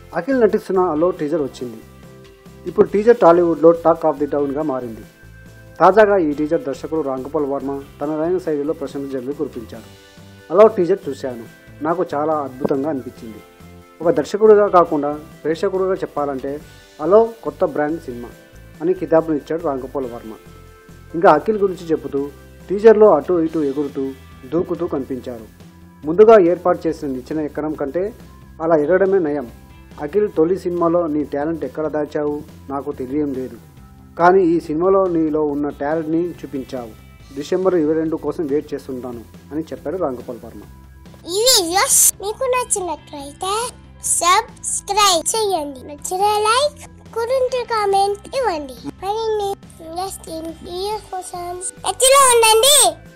అఖిల్ నటిస్తున్న అలో టీజర్ వచ్చింది ఇప్పుడు టీజర్ టాలీవుడ్లో టాక్ ఆఫ్ ది టౌన్గా మారింది తాజాగా ఈ టీజర్ దర్శకుడు రాంగోపాల్ వర్మ తనదైన శైలిలో ప్రశంసలు కురిపించారు అలో టీజర్ చూశాను నాకు చాలా అద్భుతంగా అనిపించింది ఒక దర్శకుడిగా కాకుండా ప్రేక్షకుడిగా చెప్పాలంటే అలో కొత్త బ్రాండ్ సినిమా అని కితాబును ఇచ్చాడు రాంగోపాల్ వర్మ ఇంకా అఖిల్ గురించి చెబుతూ టీజర్లో అటు ఇటు ఎగురుతూ దూకుతూ కనిపించారు ముందుగా ఏర్పాటు చేసిన నిచ్చెన ఎక్కడం కంటే అలా ఎగరడమే నయం అఖిల్ తొలి సినిమాలో నీ టాలెంట్ ఎక్కడ దాచావు నాకు తెలియం లేదు కానీ ఈ సినిమాలో నీలో ఉన్న టాలెంట్ని చూపించావు డిసెంబర్ ఇరవై రెండు కోసం వెయిట్ చేస్తుంటాను అని చెప్పాడు రాంగోపాల్ వర్మ ఈ వీడియోస్ మీకు నచ్చినట్లయితే సబ్స్క్రైబ్ చేయండి నచ్చిన లైక్ కురింటి కామెంట్ ఇవ్వండి మరిన్ని ఇంట్రెస్టింగ్ వీడియోస్ కోసం టచ్లో ఉండండి